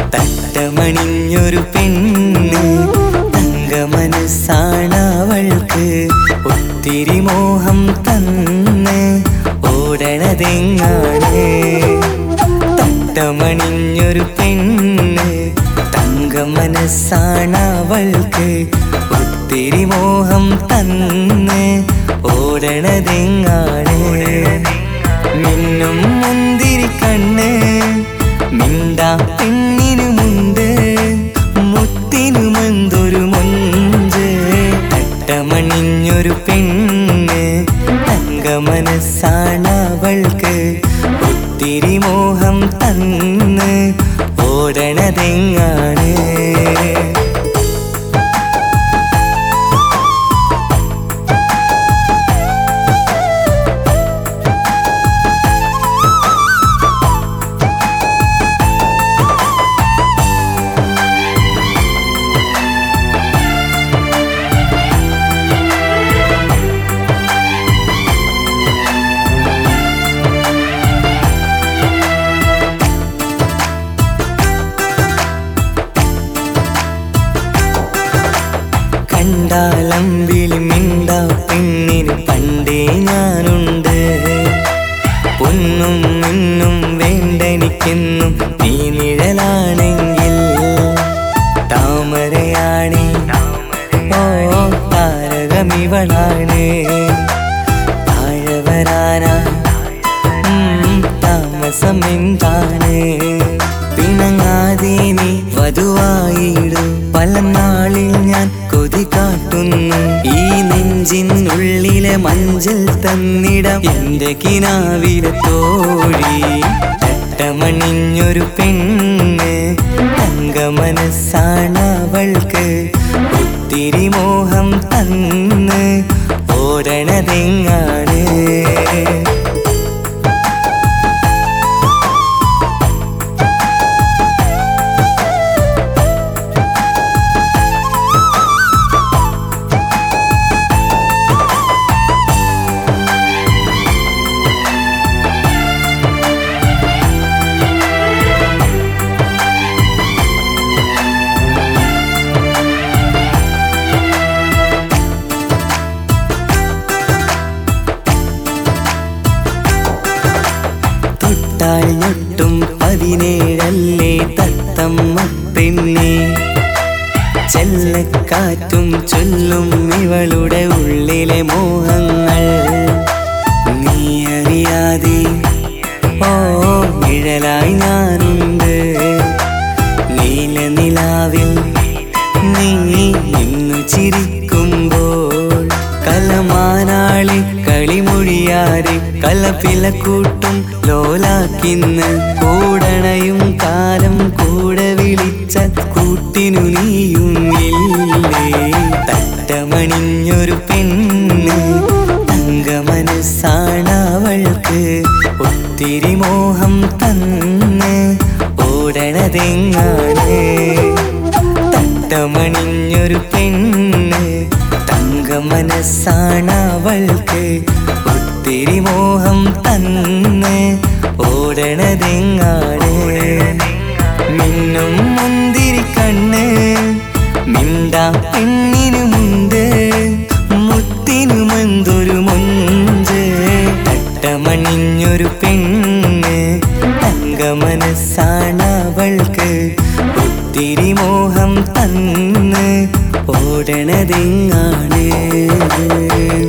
തട്ടമണിഞ്ഞൊരു പെണ്ണ് തങ്ക മനസ്സാണവൾക്ക് ഒത്തിരി മോഹം തന്ന് ഓടണതെങ്ങാണ് തട്ടമണിഞ്ഞൊരു പെണ്ണ് തങ്ക മനസ്സാണവൾക്ക് ഒത്തിരി മോഹം തന്ന് ഓടണതെങ്ങാണ് മിന്നും മുന്തിരി കണ്ണ് മിണ്ടാ പെണ്ണിനുമുണ്ട് മുത്തിനുമെന്തൊരു മൊഞ്ച് തട്ടമണിഞ്ഞൊരു പെണ്ണ് തങ്ക മനസ്സാണവൾക്ക് ഒത്തിരി മോഹം തന്ന് ഓടണതെങ്ങാണ് കണ്ടാലമ്പിളി മിണ്ട പെണ്ണിന് പണ്ടേ ഞാനുണ്ട് പൊന്നും മിന്നും വേണ്ടെനിക്കെന്നും നീ നിഴലാണെങ്കിൽ താമരയാണേ ഓ താരകമിവളാണ് താഴെ വരാനാ ഉം, താമസം എന്താണ് പിണങ്ങാതെ നീ വധുവായിടു പല നാളിൽ ഞാൻ കൊതി കാട്ടുന്നു ഈ നെഞ്ചിനുള്ളിലെ മഞ്ചൽ തന്നിടം എന്റെ കിനാവിലെ തോഴി തട്ടമണിഞ്ഞൊരു പെണ്ണ് തങ്ക മനസ്സാണവൾക്ക് ഒത്തിരി മോഹം തന്ന് ഓടണതെങ്ങാണ് തൊട്ടാൽ ഞൊട്ടും പതിനേഴല്ലേ തത്തമ്മ പെണ്ണെ ചെല്ലക്കാറ്റും ചൊല്ലും ഇവളുടെ ഉള്ളിലെ മോഹങ്ങൾ നീ അറിയാതെ ഓ നിഴലായി ഞാനുണ്ട് നീല നിലാവിൽ നീ ഇന്നു ചിരിക്കുമ്പോൾ കലമാനാളി കളിമൊഴിയാതെ കലപ്പിലക്കൂട്ടും ലോലാക്കിന്ന് കൂടണയും കാലം കൂടെ വിളിച്ച കൂട്ടിനു നീയും ഇല്ലേ തട്ടമണിഞ്ഞൊരു പെണ്ണ് തങ്ക മനസ്സാണവൾക്ക് ഒത്തിരി മോഹം തന്ന് ഓടണതെങ്ങാണ് തട്ടമണിഞ്ഞൊരു പെണ്ണ് തങ്ക മനസ്സാണവൾക്ക് ഒത്തിരി മോഹം തന്ന് ഓടണതെങ്ങാണ് മിന്നും മുന്തിരി കണ്ണ് മിണ്ടാ പെണ്ണിനുമുണ്ട് മുത്തിനുമെന്തൊരു മൊഞ്ച് തട്ടമണിഞ്ഞൊരു പെണ്ണ് തങ്ക മനസ്സാണവൾക്ക് ഒത്തിരി മോഹം തന്ന് ഓടണതെങ്ങാണ്